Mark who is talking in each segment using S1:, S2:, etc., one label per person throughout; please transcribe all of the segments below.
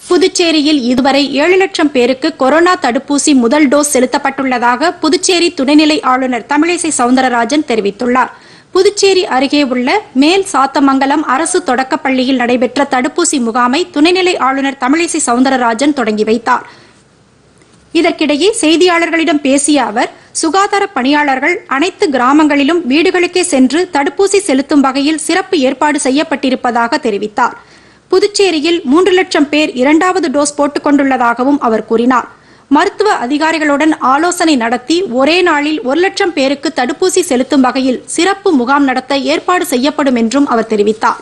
S1: புதுச்சேரியில் இதுவரை ஏழு லட்சம் பேருக்கு கொரோனா தடுப்பூசி முதல் டோஸ் செலுத்தப்பட்டுள்ளதாக புதுச்சேரி துணைநிலை ஆளுநர் தமிழிசை சவுந்தரராஜன் தெரிவித்துள்ளார் புதுச்சேரி அருகே உள்ள மேல் சாத்தமங்கலம் அரசு தொடக்கப் பள்ளியில் நடைபெற்ற தடுப்பூசி முகாமை துணைநிலை ஆளுநர் தமிழிசை சவுந்தரராஜன் தொடங்கி வைத்தார் இதற்கிடையே செய்தியாளர்களிடம் பேசிய அவர் சுகாதார பணியாளர்கள் அனைத்து கிராமங்களிலும் வீடுகளுக்கே சென்று தடுப்பூசி செலுத்தும் வகையில் சிறப்பு ஏற்பாடு செய்யப்பட்டிருப்பதாக தெரிவித்தார் புதுச்சேரியில் மூன்று லட்சம் பேர் இரண்டாவது டோஸ் போட்டுக் கொண்டுள்ளதாகவும் அவர் கூறினார் மருத்துவ அதிகாரிகளுடன் ஆலோசனை நடத்தி ஒரே நாளில் ஒரு லட்சம் பேருக்கு தடுப்பூசி செலுத்தும் வகையில் சிறப்பு முகாம் நடத்த ஏற்பாடு செய்யப்படும் என்றும் அவர் தெரிவித்தார்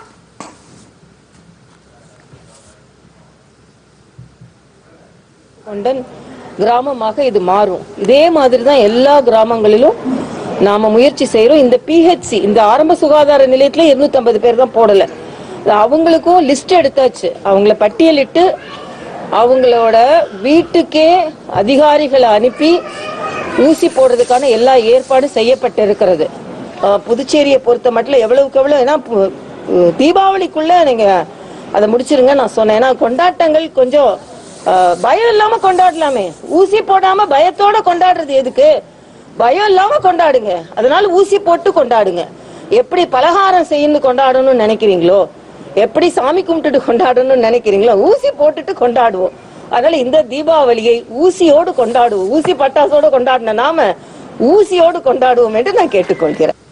S2: கொண்டன் கிராமமாக இது மாறும் இதே மாதிரி தான் எல்லா கிராமங்களிலும் நாம முயற்சி செய்யறோம் இந்த பிஹெச்சி இந்த ஆரம்ப சுகாதார நிலையத்துல 250 பேர் தான் போடல அது அவங்களுக்கும் லிஸ்ட் எடுத்தாச்சு அவங்கள பட்டியலிட்டு அவங்களோட வீட்டுக்கே அதிகாரிகளை அனுப்பி ஊசி போடுறதுக்கான எல்லா ஏற்பாடும் செய்யப்பட்டு இருக்கிறது புதுச்சேரியை பொறுத்த மட்டும் எவ்வளவுக்கு எவ்வளவு ஏன்னா பு- தீபாவளிக்குள்ள நீங்க அதை முடிச்சிருங்க நான் சொன்னேன் ஏன்னா கொண்டாட்டங்கள் கொஞ்சம் ஆஹ் பயம் இல்லாம கொண்டாடலாமே ஊசி போடாம பயத்தோட கொண்டாடுறது எதுக்கு பயம் இல்லாம கொண்டாடுங்க அதனால ஊசி போட்டு கொண்டாடுங்க எப்படி பலகாரம் செய்யணும் கொண்டாடணும்னு நினைக்கிறீங்களோ எப்படி சாமி கும்பிட்டுட்டு கொண்டாடணும்னு நினைக்கிறீங்களோ ஊசி போட்டுட்டு கொண்டாடுவோம் அதனால இந்த தீபாவளியை ஊசியோடு கொண்டாடுவோம் ஊசி பட்டாசோட கொண்டாடின நாம ஊசியோடு கொண்டாடுவோம் என்று நான் கேட்டுக்கொள்கிறேன்